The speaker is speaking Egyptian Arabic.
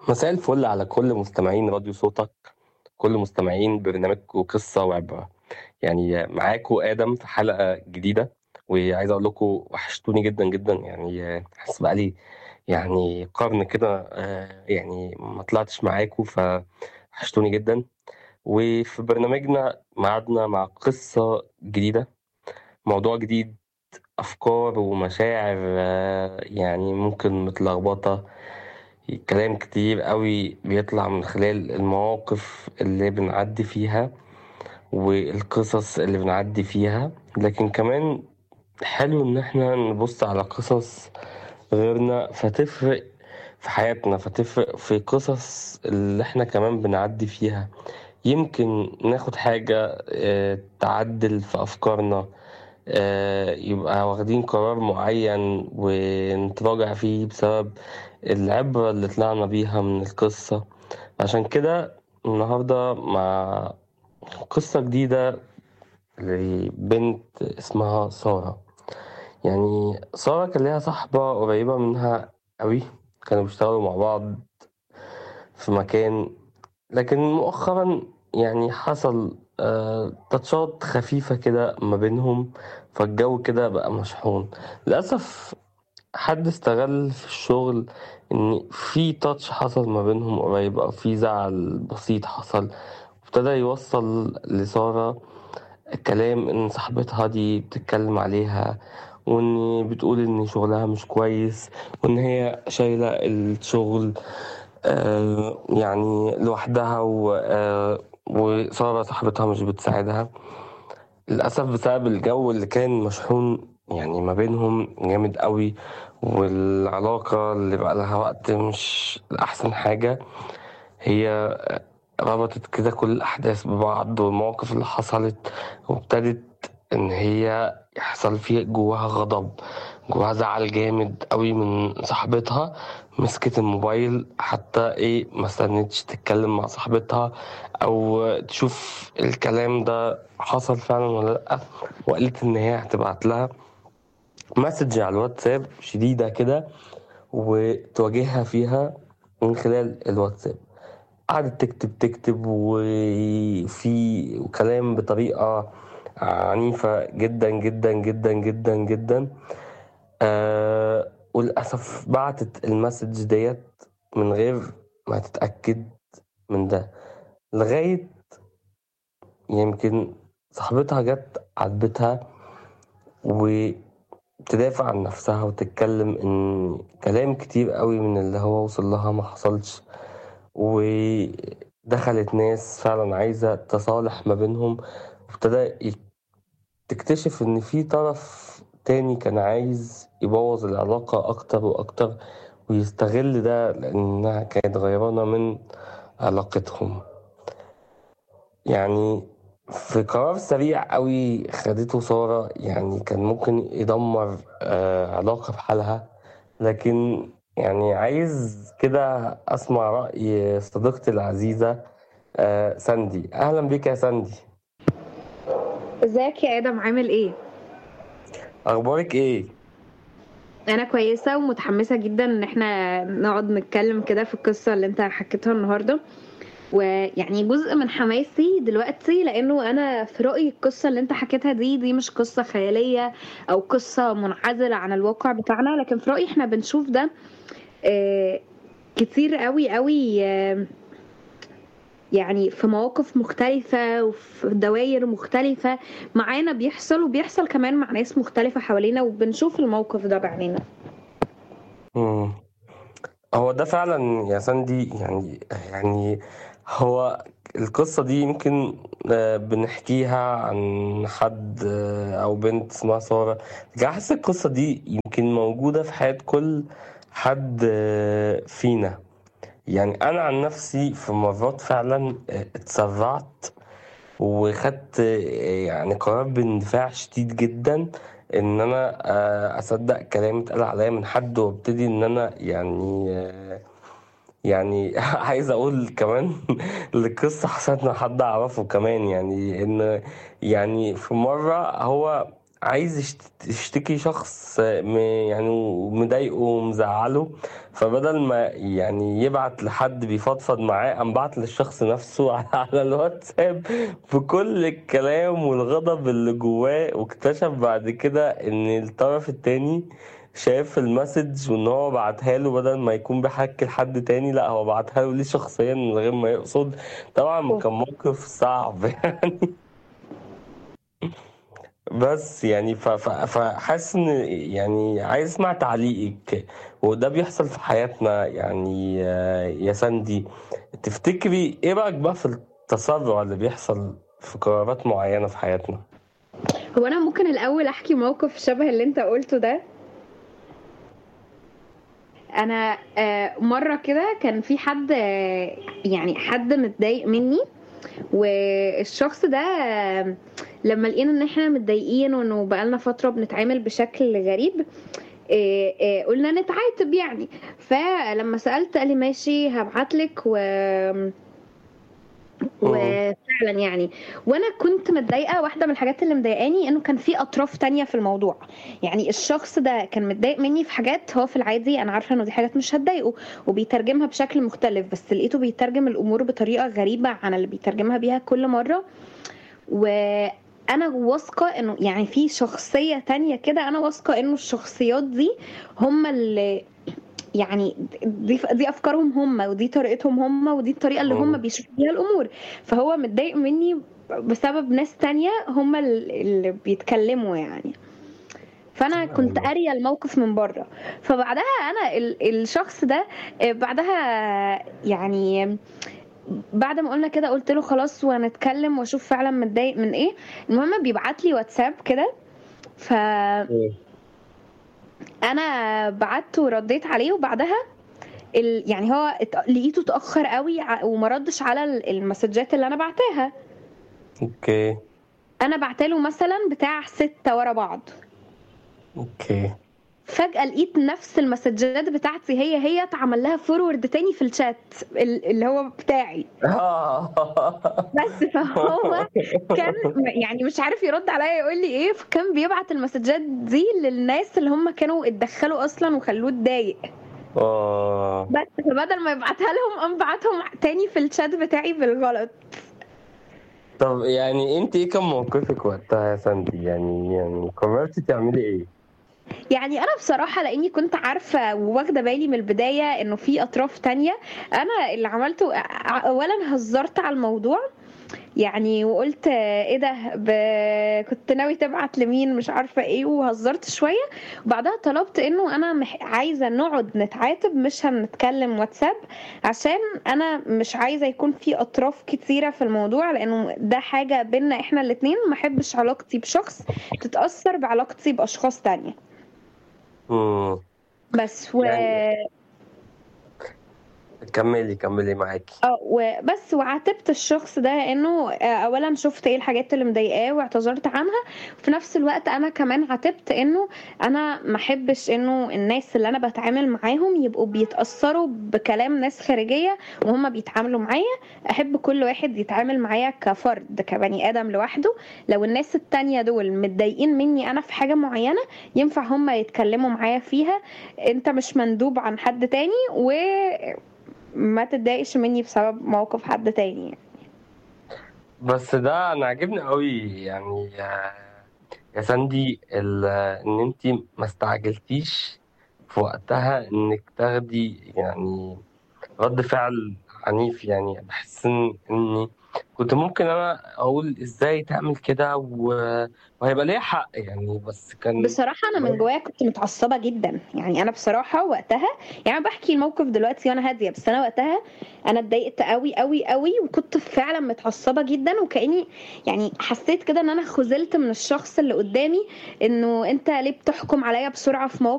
مساء الفل على كل مستمعين راديو صوتك كل مستمعين برنامجكم قصة وعبرة يعني معاكم آدم في حلقة جديدة وعايز أقول لكم وحشتوني جدا جدا يعني حاسس بقالي يعني قرن كده آه، يعني ما طلعتش معاكم فوحشتوني جدا وفي برنامجنا ميعادنا مع قصة جديدة موضوع جديد أفكار ومشاعر آه، يعني ممكن متلخبطة كلام كتير قوي بيطلع من خلال المواقف اللي بنعدي فيها والقصص اللي بنعدي فيها لكن كمان حلو ان احنا نبص على قصص غيرنا فتفرق في حياتنا فتفرق في قصص اللي احنا كمان بنعدي فيها يمكن ناخد حاجة آه، تعدل في أفكارنا آه، يبقى واخدين قرار معين ونتراجع فيه بسبب العبرة اللي طلعنا بيها من القصة عشان كده النهاردة مع قصة جديدة لبنت اسمها سارة يعني سارة كان ليها صاحبة قريبة منها قوي كانوا بيشتغلوا مع بعض في مكان لكن مؤخرا يعني حصل آه، تاتشات خفيفة كده ما بينهم فالجو كده بقى مشحون للأسف حد استغل في الشغل ان في تاتش حصل ما بينهم قريب او في زعل بسيط حصل وابتدى يوصل لسارة كلام ان صاحبتها دي بتتكلم عليها وان بتقول ان شغلها مش كويس وان هي شايلة الشغل آه يعني لوحدها و آه وسارة صاحبتها مش بتساعدها للأسف بسبب الجو اللي كان مشحون يعني ما بينهم جامد قوي والعلاقة اللي بقى لها وقت مش أحسن حاجة هي ربطت كده كل الأحداث ببعض والمواقف اللي حصلت وابتدت إن هي يحصل فيها جواها غضب جواها زعل جامد قوي من صاحبتها مسكت الموبايل حتى ايه ما استنتش تتكلم مع صاحبتها او تشوف الكلام ده حصل فعلا ولا لا وقالت ان هي هتبعت لها مسج على الواتساب شديدة كده وتواجهها فيها من خلال الواتساب قعدت تكتب تكتب وفي كلام بطريقة عنيفة جدا جدا جدا جدا جدا آه وللأسف بعتت المسج ديت من غير ما تتأكد من ده لغاية يمكن صاحبتها جت عاتبتها وتدافع عن نفسها وتتكلم ان كلام كتير قوي من اللي هو وصل لها ما حصلش ودخلت ناس فعلا عايزة تصالح ما بينهم وابتدى تكتشف ان في طرف تاني كان عايز يبوظ العلاقة أكتر وأكتر ويستغل ده لأنها كانت غيرانة من علاقتهم يعني في قرار سريع قوي خدته سارة يعني كان ممكن يدمر آه علاقة بحالها لكن يعني عايز كده أسمع رأي صديقتي العزيزة آه ساندي أهلا بك يا ساندي ازيك يا ادم عامل ايه أخبارك إيه؟ انا كويسه ومتحمسه جدا ان احنا نقعد نتكلم كده في القصه اللي انت حكيتها النهارده ويعني جزء من حماسي دلوقتي لانه انا في رايي القصه اللي انت حكيتها دي دي مش قصه خياليه او قصه منعزله عن الواقع بتاعنا لكن في رايي احنا بنشوف ده آه، كتير قوي قوي آه، يعني في مواقف مختلفة وفي دوائر مختلفة معانا بيحصل وبيحصل كمان مع ناس مختلفة حوالينا وبنشوف الموقف ده بعينينا مم. هو ده فعلا يا ساندي يعني يعني هو القصة دي يمكن آه، بنحكيها عن حد آه، أو بنت اسمها سارة لكن أحس القصة دي يمكن موجودة في حياة كل حد آه، فينا يعني أنا عن نفسي في مرات فعلا آه، اتسرعت وخدت آه، يعني قرار باندفاع شديد جدا ان انا آه، اصدق كلام اتقال عليا من حد وابتدي ان انا يعني آه، يعني عايز اقول كمان القصة حصلت مع حد اعرفه كمان يعني ان يعني في مرة هو عايز يشت- يشتكي شخص م- يعني مضايقه ومزعله فبدل ما يعني يبعت لحد بيفضفض معاه قام بعت للشخص نفسه على الواتساب بكل الكلام والغضب اللي جواه واكتشف بعد كده ان الطرف التاني شاف المسج وان هو بعتها له بدل ما يكون بيحكي لحد تاني لا هو بعتها له ليه شخصيا من غير ما يقصد طبعا كان موقف صعب يعني بس يعني ف- ف- فحاسس ان يعني عايز اسمع تعليقك وده بيحصل في حياتنا يعني آه، يا ساندي تفتكري ايه رأيك بقى في التسرع اللي بيحصل في قرارات معينة في حياتنا هو انا ممكن الاول احكي موقف شبه اللي انت قلته ده انا آه، مره كده كان في حد آه، يعني حد متضايق مني والشخص ده آه، لما لقينا ان احنا متضايقين وانه بقالنا فتره بنتعامل بشكل غريب آه، آه، قلنا نتعاتب يعني فلما سالت قال لي ماشي هبعتلك و وفعلا يعني وانا كنت متضايقه واحده من الحاجات اللي مضايقاني انه كان في اطراف تانية في الموضوع يعني الشخص ده كان متضايق مني في حاجات هو في العادي انا عارفه انه دي حاجات مش هتضايقه وبيترجمها بشكل مختلف بس لقيته بيترجم الامور بطريقه غريبه عن اللي بيترجمها بيها كل مره وانا واثقه انه يعني في شخصيه تانية كده انا واثقه انه الشخصيات دي هم اللي يعني دي دي افكارهم هم ودي طريقتهم هم ودي الطريقه اللي هم مم. بيشوفوا بيها الامور فهو متضايق مني بسبب ناس تانية هم اللي بيتكلموا يعني فانا كنت أيوة. قاريه الموقف من بره فبعدها انا ال- الشخص ده آه، بعدها يعني بعد ما قلنا كده قلت له خلاص وهنتكلم واشوف فعلا متضايق من ايه المهم بيبعت لي واتساب كده ف انا بعت ورديت عليه وبعدها ال... يعني هو ات... لقيته اتاخر قوي ع- وما ردش على ال- المسجات اللي انا بعتها اوكي انا بعتله مثلا بتاع ستة ورا بعض اوكي فجأة لقيت نفس المسجات بتاعتي هي هي اتعمل لها فورورد تاني في الشات ال- اللي هو بتاعي بس فهو كان يعني مش عارف يرد عليا يقول لي ايه فكان بيبعت المسجات دي للناس اللي هم كانوا اتدخلوا اصلا وخلوه اتضايق اه بس فبدل ما يبعتها لهم قام بعتهم تاني في الشات بتاعي بالغلط طب يعني انت ايه كان موقفك وقتها يا ساندي يعني يعني قررتي تعملي ايه يعني انا بصراحه لاني كنت عارفه وواخده بالي من البدايه انه في اطراف تانية انا اللي عملته ع- اولا هزرت على الموضوع يعني وقلت آه، ايه ده ب... كنت ناوي تبعت لمين مش عارفه ايه وهزرت شويه وبعدها طلبت انه انا مح... عايزه نقعد نتعاتب مش هنتكلم واتساب عشان انا مش عايزه يكون في اطراف كتيره في الموضوع لانه ده حاجه بينا احنا الاتنين ما احبش علاقتي بشخص تتاثر بعلاقتي باشخاص تانية امم بس و يعني- كملي كملي معاكي اه وبس وعاتبت الشخص ده انه آه، اولا شفت ايه الحاجات اللي مضايقاه واعتذرت عنها وفي نفس الوقت انا كمان عاتبت انه انا ما احبش انه الناس اللي انا بتعامل معاهم يبقوا بيتاثروا بكلام ناس خارجيه وهم بيتعاملوا معايا احب كل واحد يتعامل معايا كفرد كبني ادم لوحده لو الناس التانية دول متضايقين مني انا في حاجه معينه ينفع هم يتكلموا معايا فيها انت مش مندوب عن حد تاني و ما تتضايقش مني بسبب موقف حد تاني بس ده انا عاجبني قوي يعني يا يا ساندي ال- ان انت ما استعجلتيش في وقتها انك تاخدي يعني رد فعل عنيف يعني بحس ان اني كنت ممكن انا اقول ازاي تعمل كده و- وهيبقى ليا حق يعني بس كان بصراحة أنا من جوايا كنت متعصبة جدا يعني أنا بصراحة وقتها يعني أنا بحكي الموقف دلوقتي وأنا هادية بس أنا وقتها أنا اتضايقت قوي قوي قوي وكنت فعلا متعصبة جدا وكأني يعني حسيت كده إن أنا خذلت من الشخص اللي قدامي إنه أنت ليه بتحكم عليا بسرعة في موقف